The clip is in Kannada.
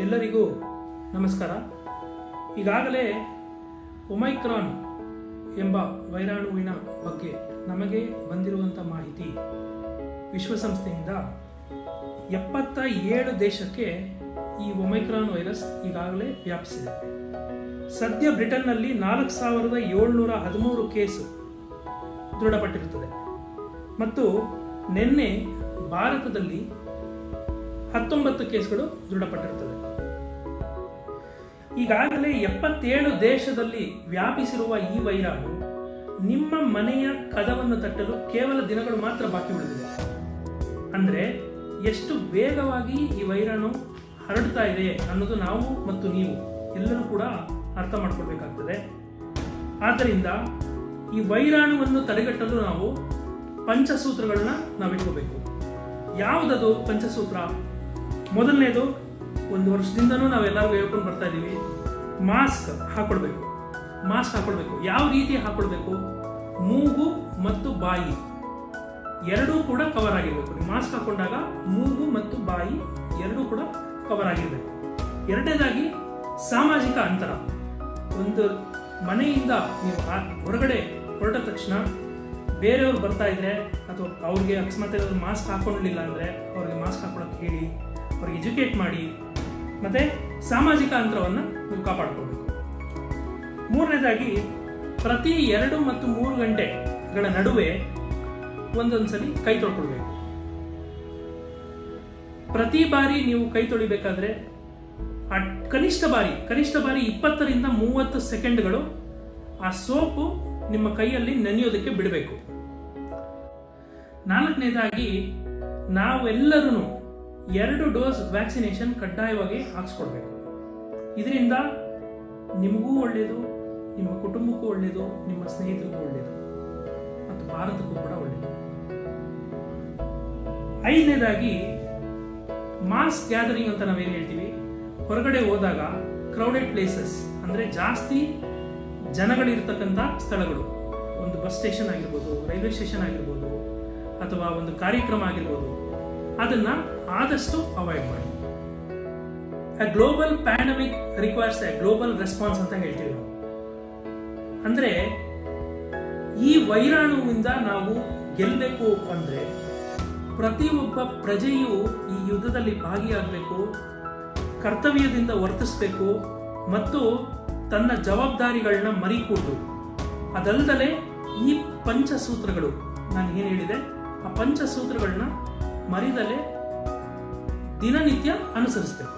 ಎಲ್ಲರಿಗೂ ನಮಸ್ಕಾರ ಈಗಾಗಲೇ ಒಮೈಕ್ರಾನ್ ಎಂಬ ವೈರಾಣುವಿನ ಬಗ್ಗೆ ನಮಗೆ ಬಂದಿರುವಂಥ ಮಾಹಿತಿ ವಿಶ್ವಸಂಸ್ಥೆಯಿಂದ ಎಪ್ಪತ್ತ ಏಳು ದೇಶಕ್ಕೆ ಈ ಒಮೈಕ್ರಾನ್ ವೈರಸ್ ಈಗಾಗಲೇ ವ್ಯಾಪಿಸಿದೆ ಸದ್ಯ ಬ್ರಿಟನ್ನಲ್ಲಿ ನಾಲ್ಕು ಸಾವಿರದ ಏಳ್ನೂರ ಹದಿಮೂರು ಕೇಸು ದೃಢಪಟ್ಟಿರುತ್ತದೆ ಮತ್ತು ನಿನ್ನೆ ಭಾರತದಲ್ಲಿ ಹತ್ತೊಂಬತ್ತು ಕೇಸ್ಗಳು ದೃಢಪಟ್ಟಿರುತ್ತದೆ ಈಗಾಗಲೇ ಎಪ್ಪತ್ತೇಳು ದೇಶದಲ್ಲಿ ವ್ಯಾಪಿಸಿರುವ ಈ ವೈರಾಣು ನಿಮ್ಮ ಮನೆಯ ಕದವನ್ನು ತಟ್ಟಲು ಕೇವಲ ದಿನಗಳು ಮಾತ್ರ ಬಾಕಿ ಉಳಿದಿದೆ ಅಂದರೆ ಎಷ್ಟು ವೇಗವಾಗಿ ಈ ವೈರಾಣು ಹರಡ್ತಾ ಇದೆ ಅನ್ನೋದು ನಾವು ಮತ್ತು ನೀವು ಎಲ್ಲರೂ ಕೂಡ ಅರ್ಥ ಮಾಡ್ಕೊಳ್ಬೇಕಾಗ್ತದೆ ಆದ್ದರಿಂದ ಈ ವೈರಾಣುವನ್ನು ತಡೆಗಟ್ಟಲು ನಾವು ಪಂಚಸೂತ್ರಗಳನ್ನ ನಾವು ಇಟ್ಕೋಬೇಕು ಯಾವುದದು ಪಂಚಸೂತ್ರ ಮೊದಲನೇದು ಒಂದು ವರ್ಷದಿಂದನೂ ನಾವೆಲ್ಲರಿಗೂ ಹೇಳ್ಕೊಂಡು ಬರ್ತಾ ಇದ್ದೀವಿ ಮಾಸ್ಕ್ ಹಾಕೊಳ್ಬೇಕು ಮಾಸ್ಕ್ ಹಾಕೊಳ್ಬೇಕು ಯಾವ ರೀತಿ ಹಾಕೊಳ್ಬೇಕು ಮೂಗು ಮತ್ತು ಬಾಯಿ ಎರಡೂ ಕೂಡ ಕವರ್ ಆಗಿರಬೇಕು ನೀವು ಮಾಸ್ಕ್ ಹಾಕೊಂಡಾಗ ಮೂಗು ಮತ್ತು ಬಾಯಿ ಎರಡೂ ಕೂಡ ಕವರ್ ಆಗಿರಬೇಕು ಎರಡನೇದಾಗಿ ಸಾಮಾಜಿಕ ಅಂತರ ಒಂದು ಮನೆಯಿಂದ ನೀವು ಆ- ಹೊರಗಡೆ ಹೊರಟ ತಕ್ಷಣ ಬೇರೆಯವ್ರು ಬರ್ತಾ ಇದ್ರೆ ಅಥವಾ ಅವ್ರಿಗೆ ಅಕಸ್ಮಾತ್ ಏನಾದ್ರು ಮಾಸ್ಕ್ ಹಾಕೊಂಡಿಲ್ಲ ಅಂದರೆ ಅವ್ರಿಗೆ ಮಾಸ್ಕ್ ಹಾಕೊಳಕ್ಕೆ ಹೇಳಿ ಅವ್ರಿಗೆ ಎಜುಕೇಟ್ ಮಾಡಿ ಮತ್ತೆ ಸಾಮಾಜಿಕ ಅಂತರವನ್ನು ನೀವು ಕಾಪಾಡ್ಕೊಳ್ಬೇಕು ಮೂರನೇದಾಗಿ ಪ್ರತಿ ಎರಡು ಮತ್ತು ಮೂರು ಗಂಟೆಗಳ ನಡುವೆ ಒಂದೊಂದ್ಸಲಿ ಕೈ ತೊಳ್ಕೊಳ್ಬೇಕು ಪ್ರತಿ ಬಾರಿ ನೀವು ಕೈ ತೊಳಿಬೇಕಾದ್ರೆ ಆ ಕನಿಷ್ಠ ಬಾರಿ ಕನಿಷ್ಠ ಬಾರಿ ಇಪ್ಪತ್ತರಿಂದ ಮೂವತ್ತು ಸೆಕೆಂಡ್ಗಳು ಆ ಸೋಪು ನಿಮ್ಮ ಕೈಯಲ್ಲಿ ನೆನೆಯೋದಕ್ಕೆ ಬಿಡಬೇಕು ನಾಲ್ಕನೇದಾಗಿ ನಾವೆಲ್ಲರೂ ಎರಡು ಡೋಸ್ ವ್ಯಾಕ್ಸಿನೇಷನ್ ಕಡ್ಡಾಯವಾಗಿ ಹಾಕ್ಸ್ಕೊಳ್ಬೇಕು ಇದರಿಂದ ನಿಮಗೂ ಒಳ್ಳೆಯದು ನಿಮ್ಮ ಕುಟುಂಬಕ್ಕೂ ಒಳ್ಳೆಯದು ನಿಮ್ಮ ಸ್ನೇಹಿತರಿಗೂ ಒಳ್ಳೆಯದು ಮತ್ತು ಭಾರತಕ್ಕೂ ಕೂಡ ಒಳ್ಳೆಯದು ಐದನೇದಾಗಿ ಮಾಸ್ ಗ್ಯಾದರಿಂಗ್ ಅಂತ ನಾವೇನು ಹೇಳ್ತೀವಿ ಹೊರಗಡೆ ಹೋದಾಗ ಕ್ರೌಡೆಡ್ ಪ್ಲೇಸಸ್ ಅಂದರೆ ಜಾಸ್ತಿ ಜನಗಳಿರ್ತಕ್ಕಂಥ ಸ್ಥಳಗಳು ಒಂದು ಬಸ್ ಸ್ಟೇಷನ್ ಆಗಿರ್ಬೋದು ರೈಲ್ವೆ ಸ್ಟೇಷನ್ ಆಗಿರ್ಬೋದು ಅಥವಾ ಒಂದು ಕಾರ್ಯಕ್ರಮ ಆಗಿರ್ಬೋದು ಅದನ್ನ ಆದಷ್ಟು ಅವಾಯ್ಡ್ ಮಾಡಿ a global pandemic requires a global response ಅಂತ ಹೇಳ್ತೀವಿ ನಾವು ಅಂದ್ರೆ ಈ ವೈರಾಣುವಿಂದ ನಾವು ಗೆಲ್ಲಬೇಕು ಅಂದ್ರೆ ಪ್ರತಿಯೊಬ್ಬ ಪ್ರಜೆಯು ಈ ಯುದ್ಧದಲ್ಲಿ ಭಾಗಿಯಾಗಬೇಕು ಕರ್ತವ್ಯದಿಂದ ವರ್ತಿಸಬೇಕು ಮತ್ತು ತನ್ನ ಜವಾಬ್ದಾರಿಗಳನ್ನ ಮರಿಕೂಡು ಅದಲ್ಲದೆ ಈ ಪಂಚಸೂತ್ರಗಳು ನಾನು ಏನು ಹೇಳಿದೆ ಆ ಪಂಚಸೂತ್ರಗಳನ್ನ ಮರಿದಲೆ ದಿನನಿತ್ಯ ಅನುಸರಿಸಬೇಕು